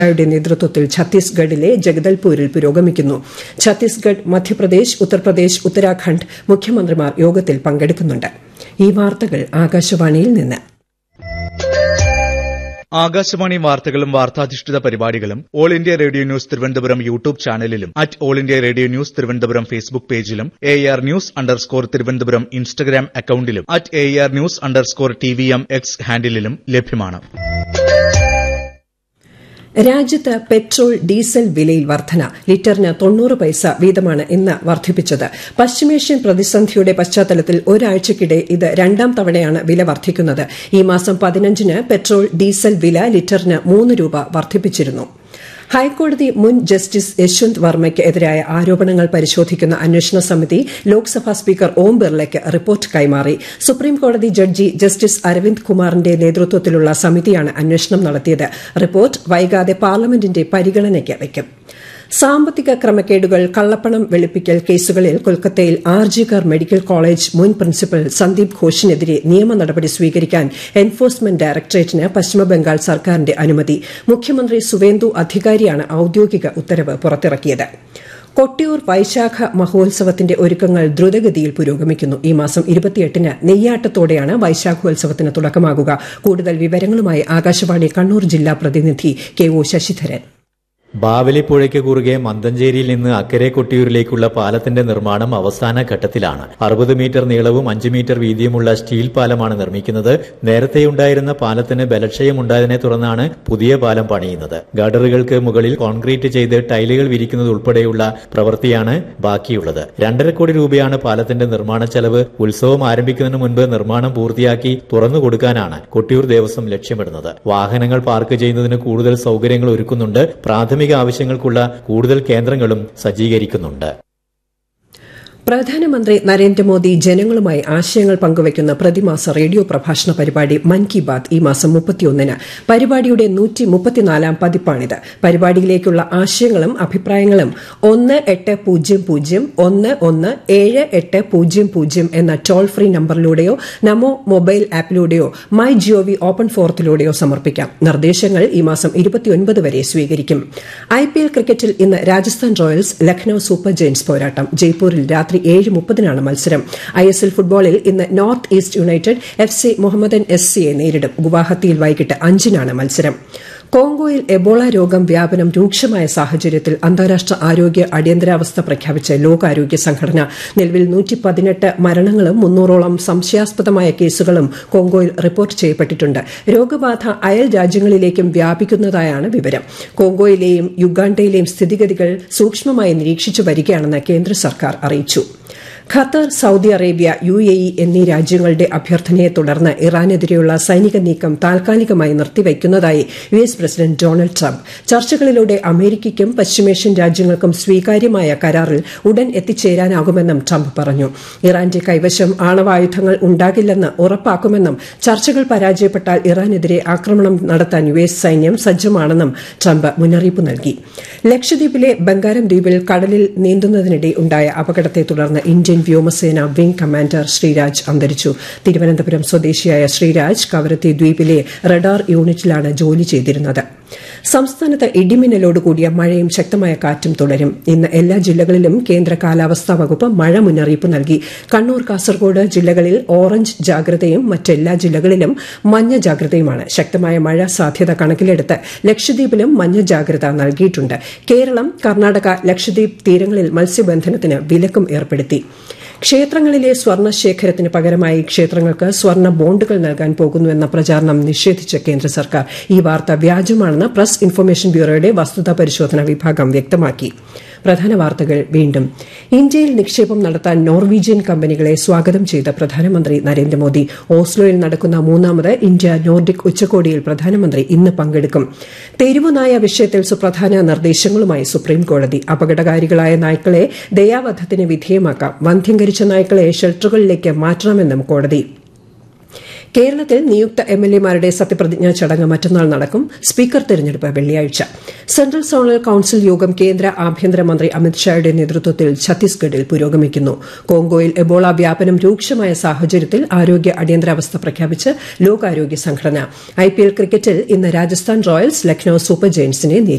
യുടെ നേതൃത്വത്തിൽ ഛത്തീസ്ഗഡിലെ ജഗദൽപൂരിൽ പുരോഗമിക്കുന്നു ഛത്തീസ്ഗഡ് മധ്യപ്രദേശ് ഉത്തർപ്രദേശ് ഉത്തരാഖണ്ഡ് മുഖ്യമന്ത്രിമാർ യോഗത്തിൽ പങ്കെടുക്കുന്നുണ്ട് ഈ വാർത്തകൾ ആകാശവാണിയിൽ നിന്ന് ആകാശവാണി വാർത്തകളും വാർത്താധിഷ്ഠിത പരിപാടികളും All India Radio News Thiruvananthapuram YouTube ചാനലിലും at All India Radio News Thiruvananthapuram Facebook പേജിലും A R news underscore Thiruvananthapuram Instagram അക്കൌണ്ടിലും at A R news underscore T V M X ഹാൻഡിലും ലഭ്യമാണ് രാജ്യത്ത് പെട്രോൾ ഡീസൽ വിലയിൽ വർധന ലിറ്ററിന് തൊണ്ണൂറ് പൈസ വീതമാണ് ഇന്ന് വർദ്ധിപ്പിച്ചത് പശ്ചിമേഷ്യൻ പ്രതിസന്ധിയുടെ പശ്ചാത്തലത്തിൽ ഒരാഴ്ചയ്ക്കിടെ ഇത് രണ്ടാം തവണയാണ് വില വർദ്ധിക്കുന്നത് ഈ മാസം പതിനഞ്ചിന് പെട്രോൾ ഡീസൽ വില ലിറ്ററിന് മൂന്ന് രൂപ വർദ്ധിപ്പിച്ചിരുന്നു ഹൈക്കോടതി മുൻ ജസ്റ്റിസ് യശ്വന്ത് വർമ്മയ്ക്ക് എതിരായ ആരോപണങ്ങൾ പരിശോധിക്കുന്ന അന്വേഷണ സമിതി ലോക്സഭാ സ്പീക്കർ ഓം ബിർളയ്ക്ക് റിപ്പോർട്ട് കൈമാറി സുപ്രീംകോടതി ജഡ്ജി ജസ്റ്റിസ് അരവിന്ദ് കുമാറിന്റെ നേതൃത്വത്തിലുള്ള സമിതിയാണ് അന്വേഷണം നടത്തിയത് റിപ്പോർട്ട് വൈകാതെ പാർലമെന്റിന്റെ പരിഗണനയ്ക്ക് വയ്ക്കും സാമ്പത്തിക ക്രമക്കേടുകൾ കള്ളപ്പണം വെളുപ്പിക്കൽ കേസുകളിൽ കൊൽക്കത്തയിൽ ആർജികർ മെഡിക്കൽ കോളേജ് മുൻ പ്രിൻസിപ്പൽ സന്ദീപ് ഘോഷിനെതിരെ നിയമ നടപടി സ്വീകരിക്കാൻ എൻഫോഴ്സ്മെന്റ് ഡയറക്ടറേറ്റിന് പശ്ചിമബംഗാൾ സർക്കാരിന്റെ അനുമതി മുഖ്യമന്ത്രി സുവേന്ദു അധികാരിയാണ് ഔദ്യോഗിക ഉത്തരവ് പുറത്തിറക്കിയത് കൊട്ടിയൂർ വൈശാഖ മഹോത്സവത്തിന്റെ ഒരുക്കങ്ങൾ ദ്രുതഗതിയിൽ പുരോഗമിക്കുന്നു ഈ മാസം ഇരുപത്തിയെട്ടിന് നെയ്യാട്ടത്തോടെയാണ് വൈശാഖോത്സവത്തിന് തുടക്കമാകുക കൂടുതൽ വിവരങ്ങളുമായി ആകാശവാണി കണ്ണൂർ ജില്ലാ പ്രതിനിധി കെ ഒ ശശിധരൻ ബാവലിപ്പുഴയ്ക്ക് കുറുകെ മന്തഞ്ചേരിയിൽ നിന്ന് അക്കരെ കൊട്ടിയൂരിലേക്കുള്ള പാലത്തിന്റെ നിർമ്മാണം അവസാന ഘട്ടത്തിലാണ് അറുപത് മീറ്റർ നീളവും അഞ്ച് മീറ്റർ വീതിയുമുള്ള സ്റ്റീൽ പാലമാണ് നിർമ്മിക്കുന്നത് നേരത്തെയുണ്ടായിരുന്ന പാലത്തിന് ബലക്ഷയമുണ്ടായതിനെ തുടർന്നാണ് പുതിയ പാലം പണിയുന്നത് ഗഡറുകൾക്ക് മുകളിൽ കോൺക്രീറ്റ് ചെയ്ത് ടൈലുകൾ വിരിക്കുന്നത് ഉൾപ്പെടെയുള്ള പ്രവൃത്തിയാണ് ബാക്കിയുള്ളത് രണ്ടര കോടി രൂപയാണ് പാലത്തിന്റെ നിർമ്മാണ ചെലവ് ഉത്സവം ആരംഭിക്കുന്നതിന് മുൻപ് നിർമ്മാണം പൂർത്തിയാക്കി തുറന്നു കൊടുക്കാനാണ് കൊട്ടിയൂർ ദേവസ്വം ലക്ഷ്യമിടുന്നത് വാഹനങ്ങൾ പാർക്ക് ചെയ്യുന്നതിന് കൂടുതൽ സൌകര്യങ്ങൾ ഒരുക്കുന്നുണ്ട് പ്രാഥമിക പ്രാഥമിക ആവശ്യങ്ങൾക്കുള്ള കൂടുതൽ കേന്ദ്രങ്ങളും സജ്ജീകരിക്കുന്നുണ്ട് പ്രധാനമന്ത്രി നരേന്ദ്രമോദി ജനങ്ങളുമായി ആശയങ്ങൾ പങ്കുവയ്ക്കുന്ന പ്രതിമാസ റേഡിയോ പ്രഭാഷണ പരിപാടി മൻ കി ബാത് ഈ മാസം മുപ്പത്തിയൊന്നിന് പരിപാടിയുടെ നൂറ്റി മുപ്പത്തിനാലാം പതിപ്പാണിത് പരിപാടിയിലേക്കുള്ള ആശയങ്ങളും അഭിപ്രായങ്ങളും ഒന്ന് എട്ട് പൂജ്യം പൂജ്യം ഒന്ന് ഒന്ന് ഏഴ് എട്ട് പൂജ്യം പൂജ്യം എന്ന ടോൾ ഫ്രീ നമ്പറിലൂടെയോ നമോ മൊബൈൽ ആപ്പിലൂടെയോ മൈ ജിഒവി ഓപ്പൺ ഫോറത്തിലൂടെയോ സമർപ്പിക്കാം നിർദ്ദേശങ്ങൾ ഈ മാസം ഇരുപത്തിയൊൻപത് വരെ സ്വീകരിക്കും ഐപിഎൽ ക്രിക്കറ്റിൽ ഇന്ന് Rajasthan Royals Lucknow super giants പോരാട്ടം ജയ്പൂരിൽ രാത്രി ഏഴ് മുപ്പതിനാണ് മത്സരം ഐ എസ് എൽ ഫുട്ബോളിൽ ഇന്ന് North East United F C Mohammedan S സിയെ നേരിടും ഗുവാഹത്തിയിൽ വൈകിട്ട് അഞ്ചിനാണ് മത്സരം കോങ്കോയിൽ എബോള രോഗം വ്യാപനം രൂക്ഷമായ സാഹചര്യത്തിൽ അന്താരാഷ്ട്ര ആരോഗ്യ അടിയന്തരാവസ്ഥ പ്രഖ്യാപിച്ച ലോകാരോഗ്യ സംഘടന നിലവിൽ നൂറ്റി പതിനെട്ട് മരണങ്ങളും മുന്നൂറോളം സംശയാസ്പദമായ കേസുകളും കോങ്കോയിൽ റിപ്പോർട്ട് ചെയ്യപ്പെട്ടിട്ടുണ്ട് രോഗബാധ അയൽ രാജ്യങ്ങളിലേക്കും വ്യാപിക്കുന്നതായാണ് വിവരം കോങ്കോയിലെയും യുഗാണ്ടയിലെയും സ്ഥിതിഗതികൾ സൂക്ഷ്മമായി നിരീക്ഷിച്ചു വരികയാണെന്ന് കേന്ദ്ര സർക്കാർ അറിയിച്ചു Qatar Saudi Arabia U A E എന്നീ രാജ്യങ്ങളുടെ അഭ്യർത്ഥനയെ തുടർന്ന് ഇറാനെതിരെയുള്ള സൈനിക നീക്കം താൽക്കാലികമായി നിർത്തിവയ്ക്കുന്നതായി U S president Donald Trump ചർച്ചകളിലൂടെ അമേരിക്കയ്ക്കും പശ്ചിമേഷ്യൻ രാജ്യങ്ങൾക്കും സ്വീകാര്യമായ കരാറിൽ ഉടൻ എത്തിച്ചേരാനാകുമെന്നും ട്രംപ് പറഞ്ഞു ഇറാന്റെ കൈവശം ആണവായുധങ്ങൾ ഉണ്ടാകില്ലെന്ന് ഉറപ്പാക്കുമെന്നും ചർച്ചകൾ പരാജയപ്പെട്ടാൽ ഇറാനെതിരെ ആക്രമണം നടത്താൻ യു എസ് സൈന്യം സജ്ജമാണെന്നും ട്രംപ് മുന്നറിയിപ്പ് നൽകി ലക്ഷദ്വീപിലെ ബംഗാരം ദ്വീപിൽ കടലിൽ നീന്തുന്നതിനിടെ ഉണ്ടായ അപകടത്തെ തുടർന്ന് ഇന്ത്യൻ വ്യോമസേന വിംഗ് കമാൻഡർ ശ്രീരാജ് അന്തരിച്ചു തിരുവനന്തപുരം സ്വദേശിയായ ശ്രീരാജ് കവരത്തി ദ്വീപിലെ റഡാർ യൂണിറ്റിലാണ് ജോലി ചെയ്തിരുന്നത് സംസ്ഥാനത്ത് ഇടിമിന്നലോടുകൂടിയ മഴയും ശക്തമായ കാറ്റും തുടരും ഇന്ന് എല്ലാ ജില്ലകളിലും കേന്ദ്ര കാലാവസ്ഥാ വകുപ്പ് മഴ മുന്നറിയിപ്പ് നൽകി കണ്ണൂർ കാസർഗോഡ് ജില്ലകളിൽ ഓറഞ്ച് ജാഗ്രതയും മറ്റെല്ലാ ജില്ലകളിലും മഞ്ഞ ജാഗ്രതയുമാണ് ശക്തമായ മഴ സാധ്യത കണക്കിലെടുത്ത് ലക്ഷദ്വീപിലും മഞ്ഞ ജാഗ്രത നൽകിയിട്ടുണ്ട് കേരളം കർണാടക ലക്ഷദ്വീപ് തീരങ്ങളിൽ മത്സ്യബന്ധനത്തിന് വിലക്കും ഏർപ്പെടുത്തി ക്ഷേത്രങ്ങളിലെ സ്വർണ്ണ ശേഖരത്തിന് പകരമായി ക്ഷേത്രങ്ങൾക്ക് സ്വർണ്ണ ബോണ്ടുകൾ നൽകാൻ പോകുന്നുവെന്ന പ്രചാരണം നിഷേധിച്ച കേന്ദ്ര സർക്കാർ ഈ വാർത്ത വ്യാജമാണെന്ന് പ്രസ് ഇൻഫർമേഷൻ ബ്യൂറോയുടെ വസ്തുതാ പരിശോധന വിഭാഗം വ്യക്തമാക്കി പ്രധാന വാർത്തകൾ വീണ്ടും ഇന്ത്യയിൽ നിക്ഷേപം നടത്താൻ നോർവീജിയൻ കമ്പനികളെ സ്വാഗതം ചെയ്ത പ്രധാനമന്ത്രി നരേന്ദ്രമോദി ഓസ്ലോയിൽ നടക്കുന്ന മൂന്നാമത് ഇന്ത്യ നോർഡിക് ഉച്ചകോടിയിൽ പ്രധാനമന്ത്രി ഇന്ന് പങ്കെടുക്കും തെരുവുനായ വിഷയത്തിൽ സുപ്രധാന നിർദ്ദേശങ്ങളുമായി സുപ്രീംകോടതി അപകടകാരികളായ നായ്ക്കളെ ദയാവധത്തിന് വിധേയമാക്കാം വന്ധ്യംകരിച്ച നായ്ക്കളെ ഷെൽട്ടറുകളിലേക്ക് മാറ്റണമെന്നും കോടതി കേരളത്തിൽ നിയുക്ത എം എൽ എമാരുടെ സത്യപ്രതിജ്ഞാ ചടങ്ങ് മറ്റന്നാൾ നടക്കും സ്പീക്കർ തെരഞ്ഞെടുപ്പ് വെള്ളിയാഴ്ച സെൻട്രൽ സോണൽ കൌൺസിൽ യോഗം കേന്ദ്ര ആഭ്യന്തരമന്ത്രി അമിത്ഷായുടെ നേതൃത്വത്തിൽ ഛത്തീസ്ഗഡിൽ പുരോഗമിക്കുന്നു കോങ്കോയിൽ എബോള വ്യാപനം രൂക്ഷമായ സാഹചര്യത്തിൽ ആരോഗ്യ അടിയന്തരാവസ്ഥ പ്രഖ്യാപിച്ച് ലോകാരോഗ്യ സംഘടന ഐപിഎൽ ക്രിക്കറ്റിൽ ഇന്ന് രാജസ്ഥാൻ റോയൽസ് ലക്നൌ സൂപ്പർ ജയന്റ്സിനെ നേരിടും